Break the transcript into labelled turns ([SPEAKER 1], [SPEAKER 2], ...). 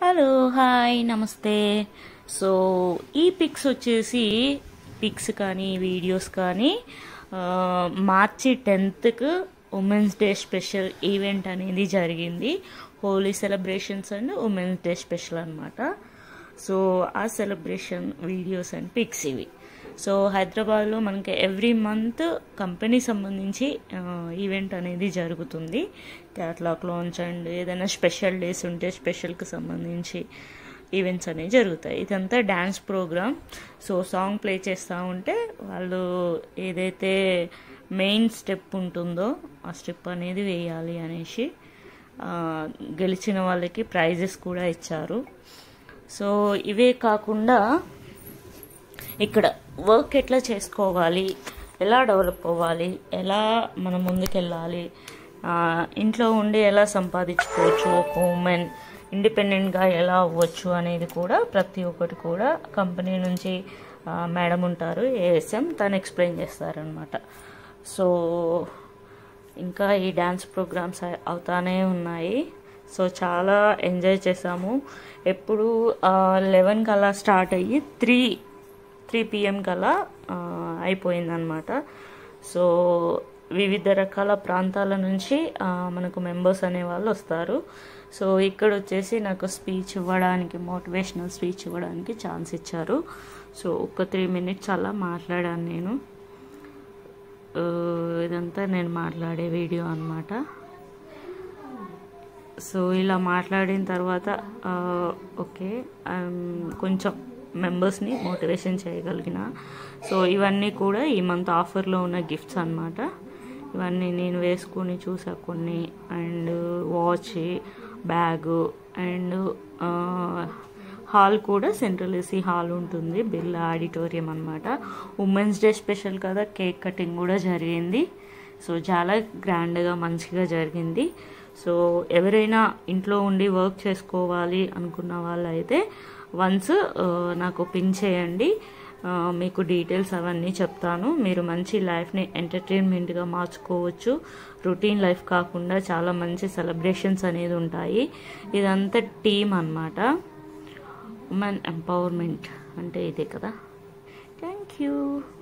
[SPEAKER 1] hello hi నమస్తే so ఈ pics వచ్చేసి పిక్స్ కానీ వీడియోస్ కానీ ఆ, మార్చి టెన్త్కు ఉమెన్స్ డే స్పెషల్ ఈవెంట్ అనేది జరిగింది Holi celebrations and women's day special అనమాట సో ఆ సెలబ్రేషన్ వీడియోస్ అండ్ పిక్స్ ఇవి సో హైదరాబాద్లో మనకి ఎవ్రీ మంత్ కంపెనీ సంబంధించి ఈవెంట్ అనేది జరుగుతుంది క్యాట్లాగ్ లాంచ్ అండ్ ఏదైనా స్పెషల్ డేస్ ఉంటే స్పెషల్కి సంబంధించి ఈవెంట్స్ అనేవి జరుగుతాయి ఇదంతా dance programme so song play చేస్తూ ఉంటే వాళ్ళు ఏదైతే మెయిన్ స్టెప్ ఉంటుందో ఆ స్టెప్ అనేది వేయాలి అనేసి ఆ, గెలిచిన వాళ్ళకి ప్రైజెస్ కూడా ఇచ్చారు సో ఇవే కాకుండా ఇక్కడ వర్క్ ఎట్లా చేసుకోవాలి ఎలా డెవలప్ అవ్వాలి ఎలా మనం ముందుకెళ్ళాలి ఆ, ఇంట్లో ఉండి ఎలా సంపాదించుకోవచ్చు ఒక ఉమెన్ ఇండిపెండెంట్గా ఎలా అవ్వచ్చు అనేది కూడా ప్రతి ఒక్కటి కూడా కంపెనీ నుంచి ఆ, మేడం ఉంటారు ఏఎస్ఎం తను ఎక్స్ప్లెయిన్ చేస్తారనమాట సో ఇంకా ఈ డ్యాన్స్ ప్రోగ్రామ్స్ అవుతానే ఉన్నాయి సో చాలా ఎంజాయ్ చేసాము ఎప్పుడు లెవెన్ కల్లా స్టార్ట్ అయ్యి త్రీ త్రీ పిఎం కల్లా ఆ, అయిపోయిందనమాట సో వివిధ రకాల ప్రాంతాల నుంచి ఆ, మనకు మెంబర్స్ అనే వాళ్ళు వస్తారు సో ఇక్కడ వచ్చేసి నాకు స్పీచ్ ఇవ్వడానికి మోటివేషనల్ స్పీచ్ ఇవ్వడానికి ఛాన్స్ ఇచ్చారు సో ఒక త్రీ మినిట్స్ అలా మాట్లాడాను నేను ఆ, ఇదంతా నేను మాట్లాడే వీడియో అన్నమాట సో ఇలా మాట్లాడిన తర్వాత ఆ, ఓకే ఐమ్ కొంచెం మెంబర్స్ని మోటివేషన్ చేయగలిగిన సో ఇవన్నీ కూడా ఈ మంత్ ఆఫర్లో ఉన్న గిఫ్ట్స్ అన్నమాట ఇవన్నీ నేను వేసుకొని చూసా కొన్ని and watch bag and hall కూడా సెంట్రల్ ఏసీ హాల్ ఉంటుంది బిర్లా ఆడిటోరియం అనమాట ఉమెన్స్ డే స్పెషల్ కదా కేక్ కటింగ్ కూడా జరిగింది సో చాలా గ్రాండ్గా మంచిగా జరిగింది సో ఎవరైనా ఇంట్లో ఉండి వర్క్ చేసుకోవాలి అనుకున్న వాళ్ళైతే వన్స్ నాకు పిన్ చేయండి ఆ, మీకు డీటెయిల్స్ అవన్నీ చెప్తాను మీరు మంచి లైఫ్ని ఎంటర్టైన్మెంట్గా మార్చుకోవచ్చు రొటీన్ లైఫ్ కాకుండా చాలా మంచి సెలబ్రేషన్స్ అనేది ఉంటాయి ఇదంతా టీమ్ అన్నమాట ఉమెన్ ఎంపవర్మెంట్ అంటే ఇదే కదా థ్యాంక్ యూ